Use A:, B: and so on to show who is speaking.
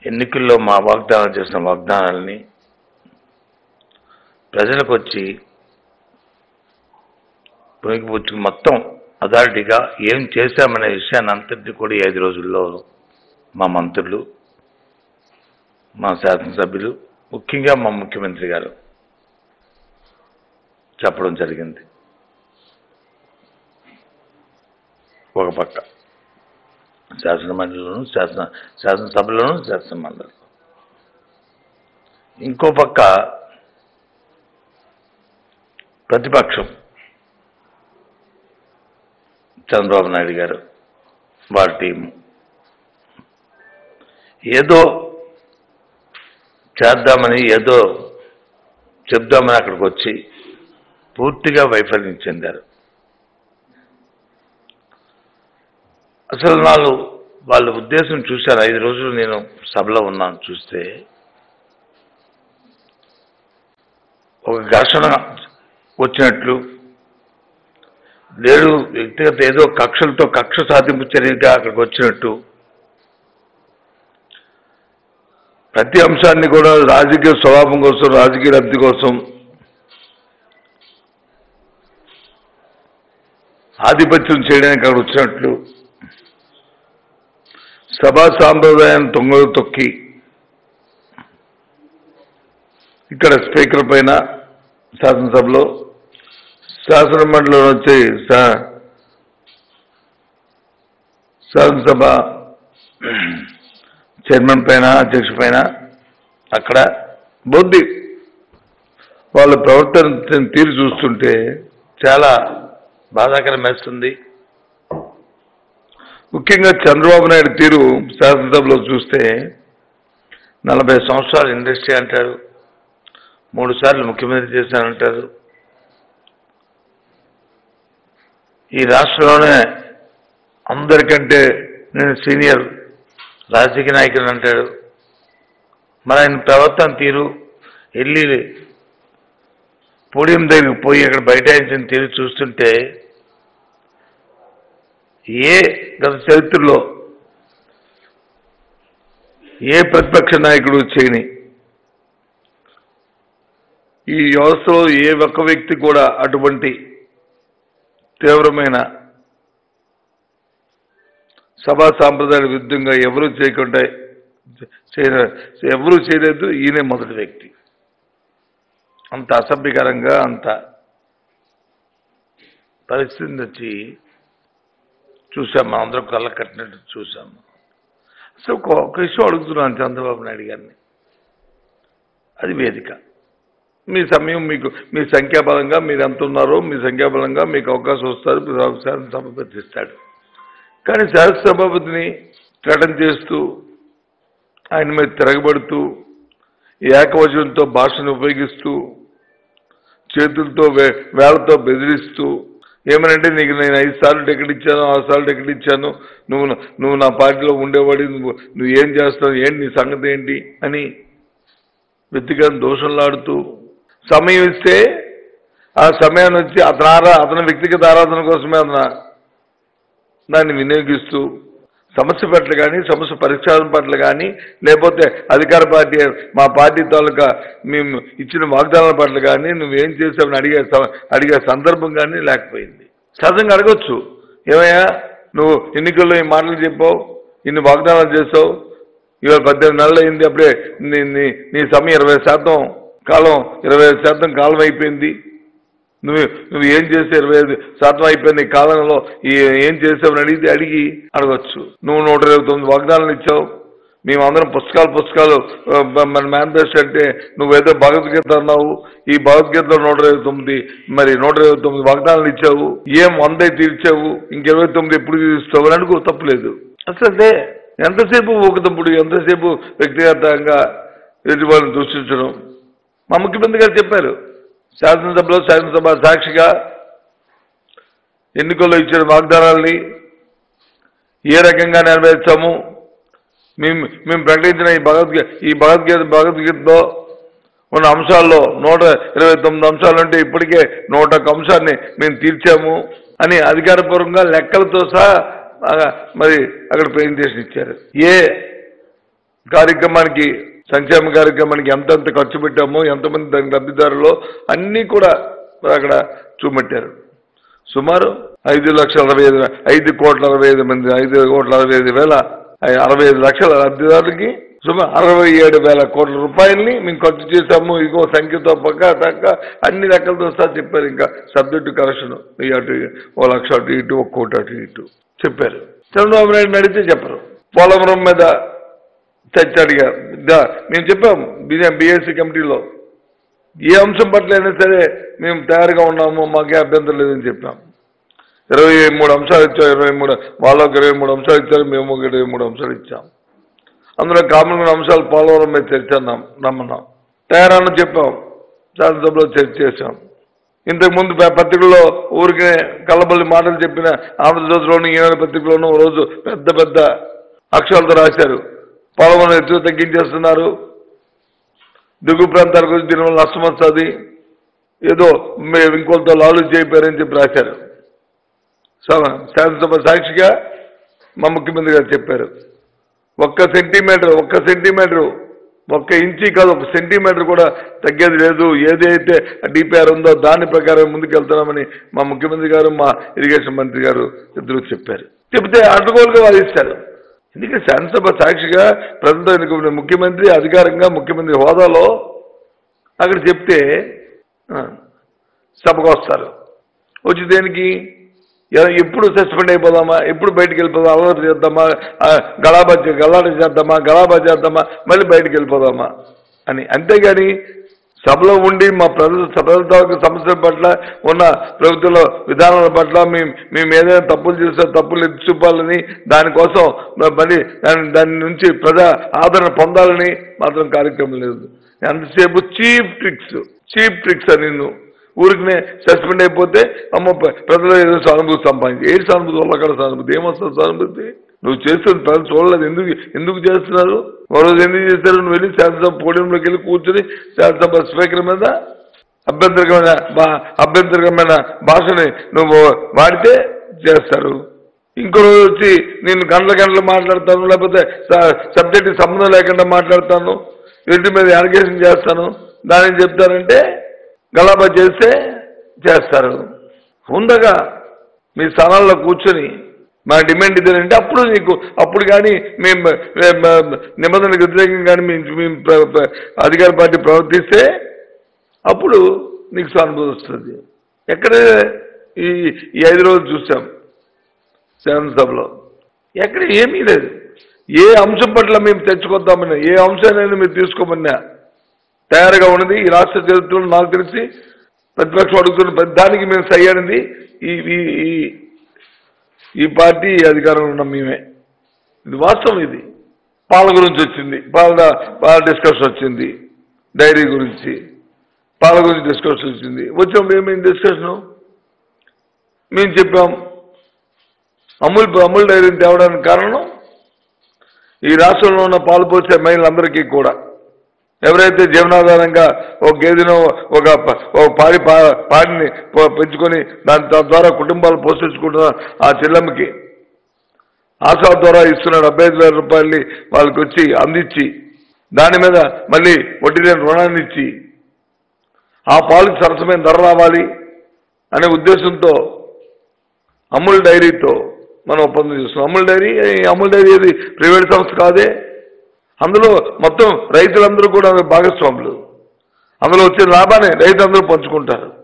A: ఎన్నికల్లో మా వాగ్దానాలు చేసిన వాగ్దానాలని ప్రజలకు వచ్చి పుణికిపుచ్చి మొత్తం అథారిటీగా ఏం చేశామనే విషయాన్ని అంతటినీ కూడా ఈ ఐదు రోజుల్లో మా మంత్రులు మా శాసనసభ్యులు ముఖ్యంగా మా ముఖ్యమంత్రి గారు చెప్పడం జరిగింది ఒక పక్క శాసన మండలిలోను శాసన శాసనసభలోను శాసన మండలి ఇంకో పక్క ప్రతిపక్షం చంద్రబాబు నాయుడు గారు వారి టీము ఏదో చేద్దామని ఏదో చెప్దామని అక్కడికి వచ్చి పూర్తిగా వైఫల్యం చెందారు అసలు వాళ్ళు వాళ్ళ ఉద్దేశం చూశాను ఐదు రోజులు నేను సభలో ఉన్నాను చూస్తే ఒక ఘర్షణ వచ్చినట్లు లేడు వ్యక్తిగత ఏదో కక్షలతో కక్ష సాధింపు చర్యగా అక్కడికి వచ్చినట్టు ప్రతి అంశాన్ని కూడా రాజకీయ స్వభావం కోసం రాజకీయ లబ్ధి కోసం ఆధిపత్యం చేయడానికి అక్కడ వచ్చినట్లు సభా సాంప్రదాయాన్ని తొంగలు తొక్కి ఇక్కడ స్పీకర్ పైన శాసనసభలో శాసన మండలిలో వచ్చి శా- శాసనసభ చైర్మన్ పైన అధ్యక్ష పైన అక్కడ బుద్ధి వాళ్ళ ప్రవర్తన తీరు చూస్తుంటే చాలా బాధాకరం వేస్తుంది ముఖ్యంగా చంద్రబాబు నాయుడు తీరు శాసనసభలో చూస్తే నలభై సంవత్సరాలు ఇండస్ట్రీ అంటారు మూడు సార్లు ముఖ్యమంత్రి చేశానంటారు ఈ రాష్ట్రంలోనే అందరికంటే నేను సీనియర్ రాజకీయ నాయకుడు అంటాడు మరి ఆయన ప్రవర్తన తీరు వెళ్ళి పోడియం దగ్గరికి పోయి అక్కడ బైఠాయించిన తీరు చూస్తుంటే ఏ గత చరిత్రలో ఏ ప్రతిపక్ష నాయకుడు చేయని ఈ వ్యవస్థలో ఏ ఒక్క వ్యక్తి కూడా అటువంటి తీవ్రమైన సభా సాంప్రదాయ విరుద్ధంగా ఎవరూ చేయకుండా చేయ ఎవరూ చేయలేదు ఈయనే మొదటి వ్యక్తి అంత అసభ్యకరంగా అంత పరిస్థితిని వచ్చి చూసాం మనం అందరం కళ్ళ కట్టినట్టు చూసాము సో ఒక ఒక విషయం అడుగుతున్నాను చంద్రబాబు నాయుడు గారిని అది వేదిక మీ సమయం మీకు మీ సంఖ్యాబలంగా మీరు ఎంత ఉన్నారో మీ సంఖ్యాబలంగా మీకు అవకాశం వస్తారు మీరు అవకాశం సభాపతి ఇస్తాడు కానీ శాసనసభాపతిని థ్రెటన్ చేస్తూ ఆయన మీద తిరగబడుతూ ఏకవచనంతో భాషను ఉపయోగిస్తూ చేతులతో వే- వేళ్లతో బెదిరిస్తూ ఏమనంటే నీకు నేను ఐదు సార్లు టికెట్ ఇచ్చాను ఆరు సార్లు టికెట్ ఇచ్చాను నువ్వు నా- నువ్వు నా పార్టీలో ఉండేవాడి నువ్వు నువ్వు ఏం చేస్తావు ఏంటి నీ సంగతి ఏంటి అని వ్యక్తిగత దోషంలాడుతూ సమయం ఇస్తే ఆ సమయాన్ని వచ్చి అతను ఆరా అతని వ్యక్తిగత ఆరాధన కోసమే అతను దాన్ని వినియోగిస్తూ సమస్య పట్ల కానీ సమస్య పరిష్కారం పట్ల కానీ లేకపోతే అధికార పార్టీ మా పార్టీ తాలూకా మేము ఇచ్చిన వాగ్దానాల పట్ల కానీ నువ్వేం చేసావని అడిగే స- అడిగే సందర్భం కానీ లేకపోయింది సహజంగా అడగొచ్చు ఏమయ్యా నువ్వు ఎన్నికల్లో ఈ మాటలు చెప్పావు ఇన్ని వాగ్దానాలు చేసావు ఇవాళ పద్దెనిమిది నెలలు అయింది అప్పుడే నీ నీ నీ సమయం ఇరవై శాతం కాలం ఇరవై ఐదు శాతం కాలం అయిపోయింది నువ్వు నువ్వు ఏం చేస్తే ఇరవై ఐదు శాతం అయిపోయింది ఈ కాలంలో ఈ ఏం చేసావని అడిగితే అడిగి అడగచ్చు నువ్వు నూట ఇరవై తొమ్మిది వాగ్దానాలు ఇచ్చావు మేము అందరం పుస్తకాలు పుస్తకాలు ఆ, బ- మన మేనిఫెస్టో అంటే నువ్వేదో భగవద్గీత అన్నావు ఈ భగవద్గీతలో నూట ఇరవై తొమ్మిది మరి నూట ఇరవై తొమ్మిది వాగ్దానాలు ఇచ్చావు ఏం వంద తీర్చావు ఇంక ఇరవై తొమ్మిది ఎప్పుడు తీరుస్తావు అని అనుకో తప్పులేదు అసలు అదే ఎంతసేపు ఒక తప్పుడు ఎంతసేపు వ్యక్తిగతంగా ఎదుటి వాళ్ళని దూషించడం మా ముఖ్యమంత్రి గారు చెప్పారు శాసనసభలో శాసనసభ సాక్షిగా ఎన్నికల్లో ఇచ్చిన వాగ్దానాల్ని ఏ రకంగా నెరవేర్చాము మేము మేము ప్రకటించిన ఈ భగవద్గీత ఈ భగవద్గీత భగవద్గీతలో ఉన్న అంశాల్లో నూట ఇరవై తొమ్మిది అంశాలు ఉంటే ఇప్పటికే నూట ఒక్క అంశాన్ని మేము తీర్చాము అని అధికారపూర్వకంగా లెక్కలతో సహా ఆ, మరి అక్కడ ప్రజెంటేషన్ ఇచ్చారు ఏ కార్యక్రమానికి సంక్షేమ కార్యక్రమానికి ఎంతెంత ఖర్చు పెట్టామో ఎంతమంది దానికి లబ్ధిదారులో అన్నీ కూడా అక్కడ చూపెట్టారు సుమారు ఐదు లక్షల అరవై ఐదు ఐదు కోట్ల అరవై ఐదు మంది ఐదు కోట్ల అరవై ఐదు వేల ఐ- అరవై ఐదు లక్షల లబ్ధిదారులకి సుమారు అరవై ఏడు వేల కోట్ల రూపాయల్ని మేము ఖర్చు చేశాము ఇగో సంఖ్యతో పక్క తక్క అన్ని లెక్కలతో సహా చెప్పారు ఇంకా సబ్జెక్టు కరెక్షన్ ఈ అటు ఓ లక్ష అటు ఇటు ఒక కోటి అటు ఇటు చెప్పారు చంద్రబాబు నాయుడు అడిగితే చెప్పరు పోలవరం మీద చర్చ అడిగారు దా- మేము చెప్పాం బీఎస్సీ కమిటీలో ఏ అంశం పట్ల అయినా సరే మేము తయారుగా ఉన్నాము మాకే అభ్యంతరం లేదని చెప్పాం ఇరవై మూడు అంశాలు ఇచ్చాం ఇరవై మూడు వాళ్ళకి ఇరవై మూడు అంశాలు ఇచ్చారు మేము ఒక ఇరవై మూడు అంశాలు ఇచ్చాం అందులో కామన్ అంశాలు పోలవరం మీద చర్చ అన్నాం నమ్మన్నాం తయారని చెప్పాం శాసనసభలో చర్చ చేశాం ఇంతకుముందు ప- పత్రికల్లో ఊరికే కళ్ళబల్లి మాటలు చెప్పిన ఆంధ్రజ్యోతిలోని ఈనాడు పత్రికలోనూ ఓ రోజు పెద్ద పెద్ద అక్షరాలతో రాశారు పోలవరం ఎత్తు తగ్గించేస్తున్నారు దిగువ ప్రాంతాల గురించి దీనివల్ల నష్టం వస్తుంది ఏదో మేము ఇంకొంత లాలు చేయపోయారని చెప్పి రాశారు సభ- శాసనసభ సాక్షిగా మా ముఖ్యమంత్రి గారు చెప్పారు ఒక్క సెంటీమీటర్ ఒక్క సెంటీమీటర్ ఒక్క ఇంచి కాదు ఒక సెంటీమీటర్ కూడా తగ్గేది లేదు ఏదైతే డిపిఆర్ ఉందో దాని ప్రకారం ముందుకెళ్తున్నామని మా ముఖ్యమంత్రి గారు మా ఇరిగేషన్ మంత్రి గారు ఇద్దరు చెప్పారు చెప్తే అడ్డగోలుగా వాదిస్తారు ఎందుకంటే శాసనసభ సాక్షిగా ప్రజలతో ఎన్నుకున్న ముఖ్యమంత్రి అధికారంగా ముఖ్యమంత్రి హోదాలో అక్కడ చెప్తే ఆ, సభకు వస్తారు వచ్చి దేనికి ఎ- ఎప్పుడు సస్పెండ్ అయిపోదామా ఎప్పుడు బయటికి వెళ్ళిపోదామా అలవాటు చేద్దామా ఆ, గలాబా చే- గలాట చేద్దామా గలాబా చేద్దామా మళ్ళీ బయటికి వెళ్ళిపోదామా అని అంతేగాని సభలో ఉండి మా ప్రజల ప్రజల తాలూకు సమస్యల పట్ల ఉన్న ప్రభుత్వంలో విధానాల పట్ల మేము మేము ఏదైనా తప్పులు చేస్తే తప్పులు ఎత్తి చూపాలని దానికోసం మ- మళ్ళీ దాని దాని నుంచి ప్రజా ఆదరణ పొందాలని మాత్రం కార్యక్రమం లేదు ఎంతసేపు చీప్ ట్రిక్స్ చీప్ ట్రిక్స్ అని నిన్ను ఊరికినే సస్పెండ్ అయిపోతే అమ్మ ప్ర- ప్రజలు ఏదో సానుభూతి సంపాదించి ఏ సానుభూతి వల్ల అక్కడ సానుభూతి ఏమొస్తుంది సానుభూతి నువ్వు చేస్తుంది ప్రజలు చూడలేదు ఎందుకు ఎందుకు చేస్తున్నారు ఓ రోజు ఎందుకు చేస్తారు నువ్వు వెళ్ళి శాసనసభ పోడియంలోకి వెళ్ళి కూర్చొని శాసనసభ స్పీకర్ మీద అభ్యంతరకమైన బా అభ్యంతరకమైన భాషని నువ్వు వాడితే చేస్తారు ఇంకో రోజు వచ్చి నేను గంటల గంటలు మాట్లాడతాను లేకపోతే సబ్జెక్ట్ సంబంధం లేకుండా మాట్లాడతాను ఇంటి మీద అలిగేషన్ చేస్తాను దానికి చెప్తారంటే గలాబా చేస్తే చేస్తారు ఉండగా మీ స్థానాల్లో కూర్చొని మా డిమాండ్ ఇదేనంటే అప్పుడు నీకు అప్పుడు కానీ మేము మేము నిబంధనలకు వ్యతిరేకంగా కానీ మేము మేము ప్ర- ప్ర- అధికార పార్టీ ప్రవర్తిస్తే అప్పుడు నీకు సానుభూతి వస్తుంది ఎక్కడ ఈ ఈ ఐదు రోజులు చూసాం శాసనసభలో ఎక్కడ ఏమీ లేదు ఏ అంశం పట్ల మేము తెచ్చుకొద్దామని ఏ అంశాన్ని మీరు తీసుకోమన్నా తయారుగా ఉన్నది ఈ రాష్ట్ర చరిత్రలో నాకు తెలిసి ప్రతిపక్షం అడుగుతున్న ప్రతి దానికి మేము సయ్యాడింది ఈ ఈ- ఈ ఈ పార్టీ ఈ అధికారంలో ఉన్న మేమే ఇది వాస్తవం ఇది పాల గురించి వచ్చింది పాల పాల డిస్కషన్ వచ్చింది డైరీ గురించి పాల గురించి డిస్కషన్ వచ్చింది వచ్చినప్పుడు ఏమైంది డిస్కషను మేము చెప్పాం అమూల్ అమూల్ డైరీని తేవడానికి కారణం ఈ రాష్ట్రంలో ఉన్న పాలు పోసే మహిళలందరికీ కూడా ఎవరైతే జీవనాధారంగా ఒక గేదెను ఒక ప- ఒక పాడి పా- పాడిని ప- పెంచుకొని దాని దా- ద్వారా కుటుంబాలు పోషించుకుంటున్న ఆ చెల్లెమ్మకి ఆశా ద్వారా ఇస్తున్న డెబ్బై ఐదు వేల రూపాయలని వాళ్ళకి వచ్చి అందించి దాని మీద మళ్ళీ వడ్డీ లేని రుణాన్ని ఇచ్చి ఆ పాలకు సరసమైన ధర రావాలి అనే ఉద్దేశంతో అమూల్ డైరీతో మనం ఒప్పందం చేస్తున్నాం అమూల్ డైరీ ఈ అమూల్ డైరీ ఏది ప్రైవేట్ సంస్థ కాదే అందులో మొత్తం రైతులందరూ కూడా భాగస్వాములు అందులో వచ్చే లాభాన్ని రైతులందరూ పంచుకుంటారు